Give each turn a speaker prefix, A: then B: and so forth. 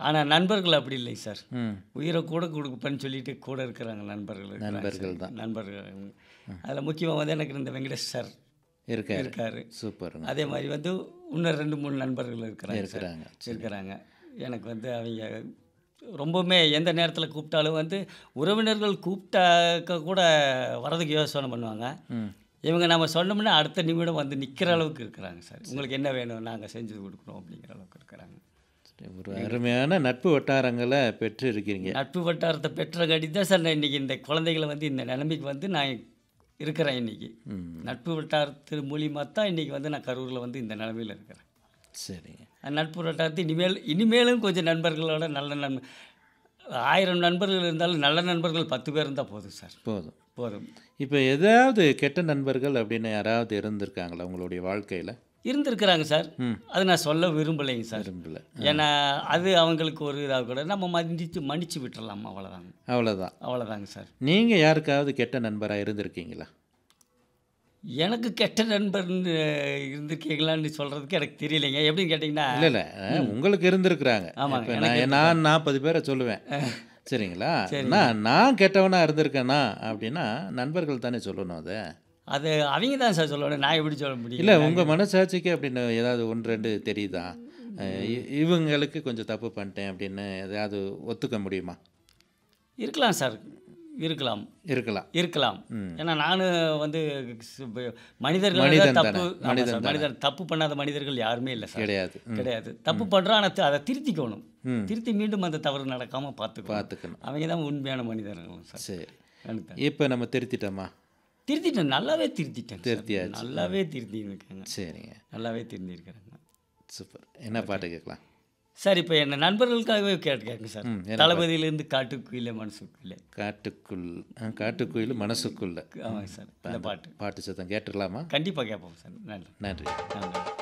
A: ஆனால் நண்பர்கள் அப்படி இல்லை சார்
B: ம்
A: உயிரை கூட கொடுப்பேன்னு சொல்லிட்டு கூட இருக்கிறாங்க நண்பர்கள் இருக்கிறாங்க
B: நண்பர்கள்
A: சார்.
B: தான்.
A: நண்பர்கள் அதில் முக்கியமாக வந்து எனக்கு இந்த வெங்கடேஷ் சார்
B: இருக்காரு
A: இருக்காரு
B: சூப்பருங்க
A: அதே மாதிரி வந்து இன்னும் ரெண்டு மூணு நண்பர்கள் இருக்கிறாங்க சார்.
B: இருக்கிறாங்க
A: இருக்கிறாங்க எனக்கு வந்து அவங்க ரொம்பவுமே எந்த நேரத்தில் கூப்பிட்டாலும் வந்து உறவினர்கள் கூப்பிட்டாக்க கூட வரதுக்கு யோசனை பண்ணுவாங்க
B: ம்
A: இவங்க நம்ம சொன்னோம்னா அடுத்த நிமிடம் வந்து நிற்கிற அளவுக்கு இருக்கிறாங்க சார் உங்களுக்கு என்ன வேணும் நாங்கள் செஞ்சு கொடுக்குறோம் அப்படிங்கிற அளவுக்கு இருக்கிறாங்க
B: சரி, ஒரு அருமையான நட்பு வட்டாரங்களை பெற்று இருக்கிறீங்க
A: நட்பு வட்டாரத்தை பெற்ற கடி தான் சார் நான் இன்றைக்கி இந்த குழந்தைகளை வந்து இந்த நிலைமைக்கு வந்து நான் இருக்கிறேன் இன்றைக்கி
B: ம்
A: நட்பு வட்டாரத்து மூலியமாக தான் இன்றைக்கி வந்து நான் கரூரில் வந்து இந்த நிலமையில் இருக்கிறேன்
B: சரிங்க
A: அந்த நட்பு வட்டாரத்தை இனிமேல் இனிமேலும் கொஞ்சம் நண்பர்களோட நல்ல நண்ப ஆயிரம் நண்பர்கள் இருந்தாலும் நல்ல நண்பர்கள் பத்து பேர் இருந்தால் போதும் சார்
B: போதும்
A: போதும்
B: இப்போ ஏதாவது கெட்ட நண்பர்கள் அப்படின்னு யாராவது இருந்திருக்காங்களா உங்களுடைய வாழ்க்கையில்
A: இருந்திருக்கிறாங்க சார்
B: ம்
A: அது நான் சொல்ல விரும்பலைங்க சார்
B: விரும்பல
A: ஏன்னா அது அவங்களுக்கு ஒரு இதாக கூட நம்ம மன்னிச்சு மன்னிச்சு விட்டுறலாம் அவ்வளோதாங்க
B: அவ்வளோதான்
A: அவ்வளோதாங்க சார்
B: நீங்கள் யாருக்காவது கெட்ட நண்பராக இருந்திருக்கீங்களா
A: எனக்கு கெட்ட நண்பர்னு இருந்திருக்கீங்களான்னு சொல்கிறதுக்கு எனக்கு தெரியலைங்க எப்படின்னு கேட்டிங்கன்னா
B: இல்லை இல்லை உங்களுக்கு இருந்திருக்கிறாங்க
A: ஆமாங்க,
B: இப்போ நான் நான் நாற்பது பேரை சொல்லுவேன் சரிங்களா நான் நான் கெட்டவனாக இருந்திருக்கேனா அப்படின்னா நண்பர்கள் தானே சொல்லணும் அதை
A: அது அவங்க தான் சார் சொல்லணும் நான் எப்படி சொல்ல முடியும்
B: இல்லை உங்கள் மனசாட்சிக்கு அப்படின்னு ஏதாவது ஒன்று ரெண்டு தெரியுதா அஹ் இ- இவங்களுக்கு கொஞ்சம் தப்பு பண்ணிட்டேன் அப்படின்னு எதாவது ஒத்துக்க முடியுமா
A: இருக்கலாம் சார் இருக்கலாம்
B: இருக்கலாம்
A: இருக்கலாம்
B: ம்.
A: ஏன்னா நானும் வந்து சு- ப- மனிதர்கள்
B: மனிதன்
A: தப்பு
B: தானே,
A: ஆமா
B: மனிதன்
A: சார், மனிதர் தப்பு பண்ணாத மனிதர்கள் யாருமே இல்லை சார்
B: கிடையாது ம்,
A: கிடையாது தப்பு பண்ணுறோம் ஆனால் அதை திருத்திக்கணும்
B: ம்
A: திருத்தி மீண்டும் அந்த தவறு நடக்காமல் பார்த்துக்கணும்
B: பார்த்துக்கணும்
A: அவங்க தான் உண்மையான மனிதர்கள் சார்
B: சரி
A: எனக்கு தான்.
B: இப்போ நம்ம திருத்திட்டோமா
A: திருத்திட்டேன் நல்லாவே திருத்திட்டேன் சார்.
B: திருத்தியாச்சு.
A: நல்லாவே திருத்தி இருக்காங்க
B: சரிங்க
A: நல்லாவே திருந்தி இருக்கிறாங்க
B: சூப்பர் என்ன பாட்டு கேட்கலாம்
A: சார் இப்போ என்ன நண்பர்களுக்காகவே கேட்டு கேட்குங்க சார்
B: ம், என்ன
A: தளபதியிலேருந்து காட்டுக்குயிலே மனசுக்குள்ளே
B: காட்டுக்குள் ஆ, காட்டுக்குயில் மனசுக்குள்ள
A: ஆமாங்க சார் இந்த பாட்டு
B: பாட்டு சத்தம் கேட்டுடலாமா
A: கண்டிப்பாக கேட்போம் சார் நன்றி
B: நன்றி
A: நன்றி